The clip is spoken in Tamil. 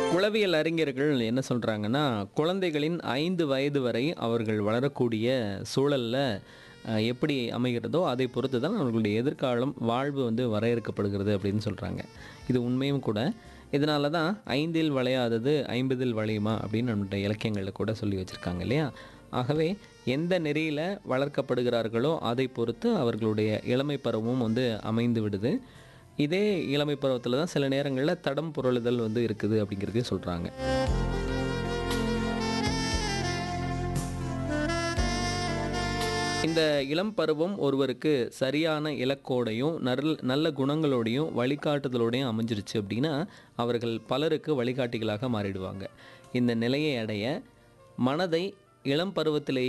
உளவியல் அறிஞர்கள் என்ன சொல்கிறாங்கன்னா குழந்தைகளின் ஐந்து வயது வரை அவர்கள் வளரக்கூடிய சூழலில் எப்படி அமைகிறதோ அதை பொறுத்து தான் அவர்களுடைய எதிர்காலம் வாழ்வு வந்து வரையறுக்கப்படுகிறது அப்படின்னு சொல்கிறாங்க இது உண்மையும் கூட இதனால தான் ஐந்தில் வளையாதது ஐம்பதில் வளையுமா அப்படின்னு நம்மளுடைய இலக்கியங்களில் கூட சொல்லி வச்சுருக்காங்க இல்லையா ஆகவே எந்த நெறியில் வளர்க்கப்படுகிறார்களோ அதை பொறுத்து அவர்களுடைய இளமை பருவமும் வந்து அமைந்து விடுது இதே இளமை பருவத்தில் தான் சில நேரங்களில் தடம் புரளுதல் வந்து இருக்குது அப்படிங்கிறதையும் சொல்கிறாங்க இந்த இளம் பருவம் ஒருவருக்கு சரியான இலக்கோடையும் நல் நல்ல குணங்களோடையும் வழிகாட்டுதலோடையும் அமைஞ்சிருச்சு அப்படின்னா அவர்கள் பலருக்கு வழிகாட்டிகளாக மாறிடுவாங்க இந்த நிலையை அடைய மனதை இளம் பருவத்திலேயே